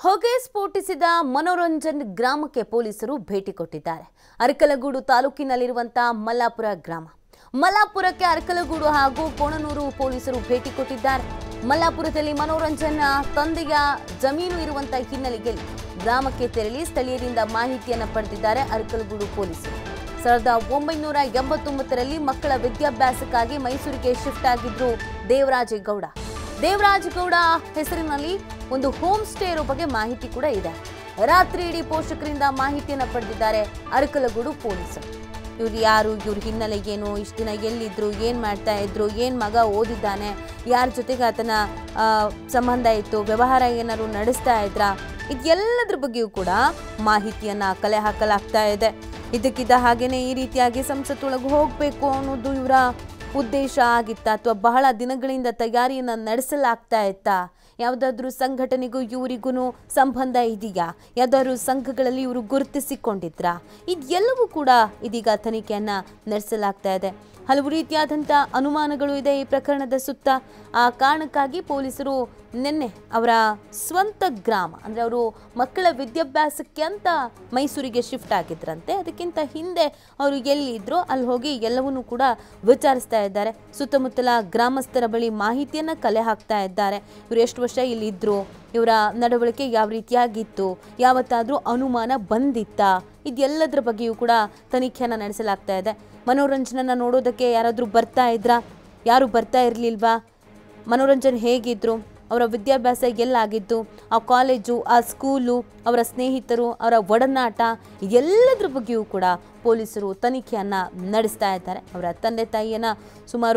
ಹೊಗೆ ಸ್ಫೋಟಿಸಿದ ಮನೋರಂಜನ್ ಗ್ರಾಮಕ್ಕೆ ಪೊಲೀಸರು ಭೇಟಿ ಕೊಟ್ಟಿದ್ದಾರೆ ಅರಕಲಗೂಡು ತಾಲೂಕಿನಲ್ಲಿರುವಂತಹ ಮಲ್ಲಾಪುರ ಗ್ರಾಮ ಮಲ್ಲಾಪುರಕ್ಕೆ ಅರಕಲಗೂಡು ಹಾಗೂ ಕೋಣನೂರು ಪೊಲೀಸರು ಭೇಟಿ ಕೊಟ್ಟಿದ್ದಾರೆ ಮಲ್ಲಾಪುರದಲ್ಲಿ ಮನೋರಂಜನ್ ತಂದೆಯ ಜಮೀನು ಇರುವಂತಹ ಹಿನ್ನೆಲೆಯಲ್ಲಿ ಗ್ರಾಮಕ್ಕೆ ತೆರಳಿ ಸ್ಥಳೀಯರಿಂದ ಮಾಹಿತಿಯನ್ನು ಪಡೆದಿದ್ದಾರೆ ಅರಕಲಗೂಡು ಪೊಲೀಸರು ಸಾವಿರದ ಒಂಬೈನೂರ ಎಂಬತ್ತೊಂಬತ್ತರಲ್ಲಿ ಮಕ್ಕಳ ವಿದ್ಯಾಭ್ಯಾಸಕ್ಕಾಗಿ ಮೈಸೂರಿಗೆ ಶಿಫ್ಟ್ ಆಗಿದ್ರು ದೇವರಾಜೇಗೌಡ ದೇವರಾಜಗೌಡ ಹೆಸರಿನಲ್ಲಿ ಒಂದು ಹೋಮ್ ಸ್ಟೇ ಇರೋ ಬಗ್ಗೆ ಮಾಹಿತಿ ಕೂಡ ಇದೆ ರಾತ್ರಿ ಇಡೀ ಪೋಷಕರಿಂದ ಮಾಹಿತಿಯನ್ನ ಪಡೆದಿದ್ದಾರೆ ಅರಕಲಗೂಡು ಪೊಲೀಸರು ಇವ್ರು ಯಾರು ಇವ್ರ ಹಿನ್ನೆಲೆ ಏನು ಇಷ್ಟು ದಿನ ಎಲ್ಲಿದ್ರು ಏನು ಮಾಡ್ತಾ ಇದ್ರು ಏನು ಮಗ ಓದಿದ್ದಾನೆ ಯಾರ ಜೊತೆಗೆ ಆತನ ಆ, ಸಂಬಂಧ ಇತ್ತು ವ್ಯವಹಾರ ಏನಾದ್ರು ನಡೆಸ್ತಾ ಇದ್ರಾ ಇದೆಲ್ಲದ್ರ ಬಗ್ಗೆಯೂ ಕೂಡ ಮಾಹಿತಿಯನ್ನ ಕಲೆ ಹಾಕಲಾಗ್ತಾ ಇದೆ ಇದಕ್ಕಿದ್ದ ಹಾಗೇನೆ ಈ ರೀತಿಯಾಗಿ ಸಂಸತ್ತೊಳಗೆ ಹೋಗಬೇಕು ಅನ್ನೋದು ಇವರ ಉದ್ದೇಶ ಆಗಿತ್ತಾ ಅಥವಾ ಬಹಳ ದಿನಗಳಿಂದ ತಯಾರಿಯನ್ನ ನಡೆಸಲಾಗ್ತಾ ಇತ್ತಾ ಯಾವುದಾದ್ರೂ ಸಂಘಟನೆಗೂ ಇವರಿಗೂ ಸಂಬಂಧ ಇದೆಯಾ ಯಾವುದಾದ್ರೂ ಸಂಘಗಳಲ್ಲಿ ಇವರು ಗುರುತಿಸಿಕೊಂಡಿದ್ರಾ ಇದೆಲ್ಲವೂ ಕೂಡ ಇದೀಗ ತನಿಖೆಯನ್ನ ನಡೆಸಲಾಗ್ತಾ ಇದೆ ಹಲವು ರೀತಿಯಾದಂಥ ಅನುಮಾನಗಳು ಇದೆ ಈ ಪ್ರಕರಣದ ಸುತ್ತ ಆ ಕಾರಣಕ್ಕಾಗಿ ಪೊಲೀಸರು ನಿನ್ನೆ ಅವರ ಸ್ವಂತ ಗ್ರಾಮ ಅಂದರೆ ಅವರು ಮಕ್ಕಳ ವಿದ್ಯಾಭ್ಯಾಸಕ್ಕೆ ಅಂತ ಮೈಸೂರಿಗೆ ಶಿಫ್ಟ್ ಆಗಿದ್ರಂತೆ ಅದಕ್ಕಿಂತ ಹಿಂದೆ ಅವರು ಎಲ್ಲಿದ್ರೋ ಅಲ್ಲಿ ಹೋಗಿ ಎಲ್ಲವನ್ನೂ ಕೂಡ ವಿಚಾರಿಸ್ತಾ ಇದ್ದಾರೆ ಸುತ್ತಮುತ್ತಲ ಗ್ರಾಮಸ್ಥರ ಬಳಿ ಮಾಹಿತಿಯನ್ನು ಕಲೆ ಹಾಕ್ತಾ ಇದ್ದಾರೆ ಇವರು ಎಷ್ಟು ವರ್ಷ ಇಲ್ಲಿ ಇದ್ರು ಇವರ ನಡವಳಿಕೆ ಯಾವ ರೀತಿಯಾಗಿತ್ತು ಯಾವತ್ತಾದರೂ ಅನುಮಾನ ಬಂದಿತ್ತಾ ಇದೆಲ್ಲದರ ಬಗ್ಗೆಯೂ ಕೂಡ ತನಿಖೆಯನ್ನು ನಡೆಸಲಾಗ್ತಾ ಇದೆ ಮನೋರಂಜನನ ನೋಡೋದಕ್ಕೆ ಯಾರಾದರೂ ಬರ್ತಾ ಇದ್ರಾ ಯಾರು ಬರ್ತಾ ಇರಲಿಲ್ವಾ ಮನೋರಂಜನ್ ಹೇಗಿದ್ರು ಅವರ ವಿದ್ಯಾಭ್ಯಾಸ ಎಲ್ಲಾಗಿತ್ತು ಆ ಕಾಲೇಜು ಆ ಸ್ಕೂಲು ಅವರ ಸ್ನೇಹಿತರು ಅವರ ಒಡನಾಟ ಎಲ್ಲದ್ರ ಬಗ್ಗೆಯೂ ಕೂಡ ಪೊಲೀಸರು ತನಿಖೆಯನ್ನು ನಡೆಸ್ತಾ ಇದ್ದಾರೆ ಅವರ ತಂದೆ ತಾಯಿಯನ್ನು ಸುಮಾರು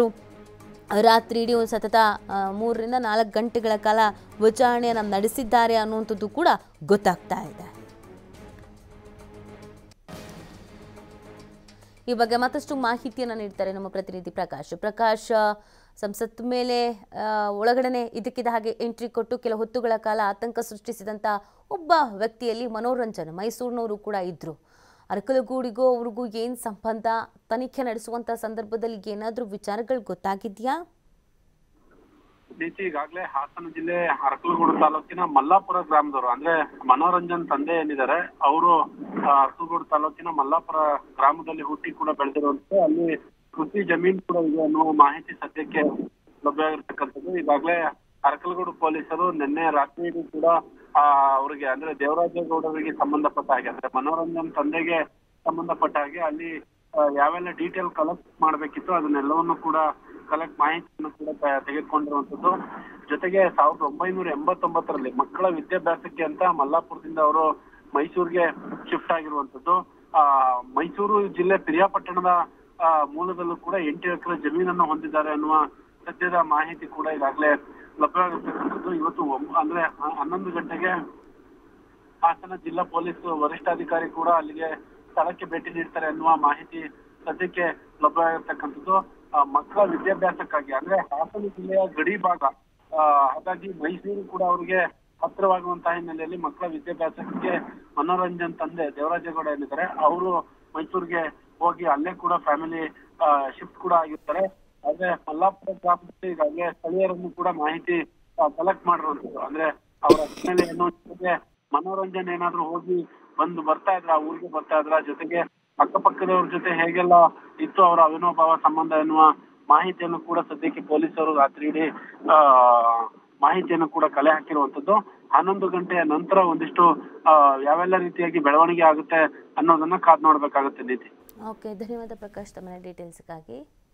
ರಾತ್ರಿ ಇಡೀ ಒಂದು ಸತತ ಆ, ಮೂರರಿಂದ ನಾಲ್ಕು ಗಂಟೆಗಳ ಕಾಲ ವಿಚಾರಣೆಯನ್ನು ನಡೆಸಿದ್ದಾರೆ ಅನ್ನುವಂಥದ್ದು ಕೂಡ ಗೊತ್ತಾಗ್ತಾ ಇದೆ ಈ ಬಗ್ಗೆ ಮತ್ತಷ್ಟು ಮಾಹಿತಿಯನ್ನು ನೀಡ್ತಾರೆ ನಮ್ಮ ಪ್ರತಿನಿಧಿ ಪ್ರಕಾಶ್ ಪ್ರಕಾಶ್ ಸಂಸತ್ ಮೇಲೆ ಆ, ಒಳಗಡೆನೆ ಇದಕ್ಕಿದ್ದ ಹಾಗೆ ಎಂಟ್ರಿ ಕೊಟ್ಟು ಕೆಲ ಹೊತ್ತುಗಳ ಕಾಲ ಆತಂಕ ಸೃಷ್ಟಿಸಿದಂಥ ಒಬ್ಬ ವ್ಯಕ್ತಿಯಲ್ಲಿ ಮನೋರಂಜನ್ ಮೈಸೂರಿನವರು ಕೂಡ ಇದ್ರು ಅರಕಲಗೂಡಿಗೂ ಅವ್ರಿಗೂ ಏನು ಸಂಬಂಧ ತನಿಖೆ ನಡೆಸುವಂಥ ಸಂದರ್ಭದಲ್ಲಿ ಏನಾದರೂ ವಿಚಾರಗಳು ಗೊತ್ತಾಗಿದೆಯಾ ನೀತಿ ಈಗಾಗಲೇ ಹಾಸನ ಜಿಲ್ಲೆ ಅರಕಲಗೂಡು ತಾಲೂಕಿನ ಮಲ್ಲಾಪುರ ಗ್ರಾಮದವರು ಅಂದ್ರೆ ಮನೋರಂಜನ್ ತಂದೆ ಏನಿದ್ದಾರೆ ಅವರು ಅರಕಲಗೂಡು ತಾಲೂಕಿನ ಮಲ್ಲಾಪುರ ಗ್ರಾಮದಲ್ಲಿ ಹುಟ್ಟಿ ಕೂಡ ಬೆಳೆದಿರುವಂತೆ ಅಲ್ಲಿ ಕೃಷಿ ಜಮೀನು ಕೂಡ ಇದೆ ಅನ್ನುವ ಮಾಹಿತಿ ಸದ್ಯಕ್ಕೆ ಲಭ್ಯ ಆಗಿರ್ತಕ್ಕಂಥದ್ದು ಈಗಾಗಲೇ ಅರಕಲಗೂಡು ಪೊಲೀಸರು ನಿನ್ನೆ ರಾತ್ರಿ ಕೂಡ ಆ ಅವರಿಗೆ ಅಂದ್ರೆ ದೇವರಾಜೇಗೌಡರಿಗೆ ಸಂಬಂಧಪಟ್ಟ ಹಾಗೆ ಅಂದ್ರೆ ಮನೋರಂಜನ್ ತಂದೆಗೆ ಸಂಬಂಧಪಟ್ಟ ಹಾಗೆ ಅಲ್ಲಿ ಆ, ಯಾವೆಲ್ಲ ಡೀಟೇಲ್ ಕಲೆಕ್ಟ್ ಮಾಡ್ಬೇಕಿತ್ತು ಅದನ್ನೆಲ್ಲವನ್ನು ಕೂಡ ಕಲೆಕ್ಟ್ ಮಾಹಿತಿಯನ್ನು ಕೂಡ ತೆ- ತೆಗೆದುಕೊಂಡಿರುವಂತದ್ದು ಜೊತೆಗೆ ಸಾವಿರದ ಒಂಬೈನೂರ ಎಂಬತ್ತೊಂಬತ್ತರಲ್ಲಿ ಮಕ್ಕಳ ವಿದ್ಯಾಭ್ಯಾಸಕ್ಕೆ ಅಂತ ಮಲ್ಲಾಪುರದಿಂದ ಅವರು ಮೈಸೂರಿಗೆ ಶಿಫ್ಟ್ ಆಗಿರುವಂತದ್ದು ಆ ಮೈಸೂರು ಜಿಲ್ಲೆ ಪಿರಿಯಾಪಟ್ಟಣದ ಆ, ಮೂಲದಲ್ಲೂ ಕೂಡ ಎಂಟು ಎಕರೆ ಜಮೀನನ್ನು ಹೊಂದಿದ್ದಾರೆ ಅನ್ನುವ ಸದ್ಯದ ಮಾಹಿತಿ ಕೂಡ ಈಗಾಗಲೇ ಲಭ್ಯವಾಗಿರ್ತಕ್ಕಂಥದ್ದು ಇವತ್ತು ಒಂಬ- ಅಂದ್ರೆ ಹ- ಹನ್ನೊಂದು ಗಂಟೆಗೆ ಹಾಸನ ಜಿಲ್ಲಾ ಪೊಲೀಸ್ ವರಿಷ್ಠಾಧಿಕಾರಿ ಕೂಡ ಅಲ್ಲಿಗೆ ಸ್ಥಳಕ್ಕೆ ಭೇಟಿ ನೀಡ್ತಾರೆ ಅನ್ನುವ ಮಾಹಿತಿ ಸದ್ಯಕ್ಕೆ ಲಭ್ಯವಾಗಿರ್ತಕ್ಕಂಥದ್ದು ಆ, ಮಕ್ಕಳ ವಿದ್ಯಾಭ್ಯಾಸಕ್ಕಾಗಿ ಅಂದ್ರೆ ಹಾಸನ ಜಿಲ್ಲೆಯ ಗಡಿ ಭಾಗ ಆ, ಹಾಗಾಗಿ ಮೈಸೂರು ಕೂಡ ಅವರಿಗೆ ಹತ್ತಿರವಾಗುವಂತಹ ಹಿನ್ನೆಲೆಯಲ್ಲಿ ಮಕ್ಕಳ ವಿದ್ಯಾಭ್ಯಾಸಕ್ಕೆ ಮನೋರಂಜನ್ ತಂದೆ ದೇವರಾಜೇಗೌಡ ಏನಿದ್ದಾರೆ ಅವರು ಮೈಸೂರಿಗೆ ಹೋಗಿ ಅಲ್ಲೇ ಕೂಡ ಫ್ಯಾಮಿಲಿ ಶಿಫ್ಟ್ ಕೂಡ ಆಗಿರ್ತಾರೆ ಆದ್ರೆ ಮಲ್ಲಾಪುರ ಗ್ರಾಮದಲ್ಲಿ ಈಗಾಗಲೇ ಸ್ಥಳೀಯರನ್ನು ಕೂಡ ಮಾಹಿತಿ ಕಲೆಕ್ಟ್ ಮಾಡಿರುವಂತದ್ದು ಅಂದ್ರೆ ಅವರ ಹಿನ್ನೆಲೆ ಏನು ಜೊತೆಗೆ ಮನೋರಂಜನೆ ಏನಾದ್ರು ಹೋಗಿ ಬಂದು ಬರ್ತಾ ಇದ್ರ ಆ ಊರಿಗೆ ಬರ್ತಾ ಇದ್ರ ಜೊತೆಗೆ ಅಕ್ಕಪಕ್ಕದವ್ರ ಜೊತೆ ಹೇಗೆಲ್ಲ ಇತ್ತು ಅವರ ಅವಿನೋಭಾವ ಸಂಬಂಧ ಎನ್ನುವ ಮಾಹಿತಿಯನ್ನು ಕೂಡ ಸದ್ಯಕ್ಕೆ ಪೊಲೀಸರು ರಾತ್ರಿ ಇಡೀ ಆ ಮಾಹಿತಿಯನ್ನು ಕೂಡ ಕಲೆ ಹಾಕಿರುವಂತದ್ದು ಹನ್ನೊಂದು ಗಂಟೆಯ ನಂತರ ಒಂದಿಷ್ಟು ಆ ಯಾವೆಲ್ಲ ರೀತಿಯಾಗಿ ಬೆಳವಣಿಗೆ ಆಗುತ್ತೆ ಅನ್ನೋದನ್ನ ಕಾದ್ ನೋಡ್ಬೇಕಾಗುತ್ತೆ ನೀತಿ ಓಕೆ ಧನ್ಯವಾದ ಪ್ರಕಾಶ್ ತಮ್ಮ ಡೀಟೇಲ್ಸ್ಗಾಗಿ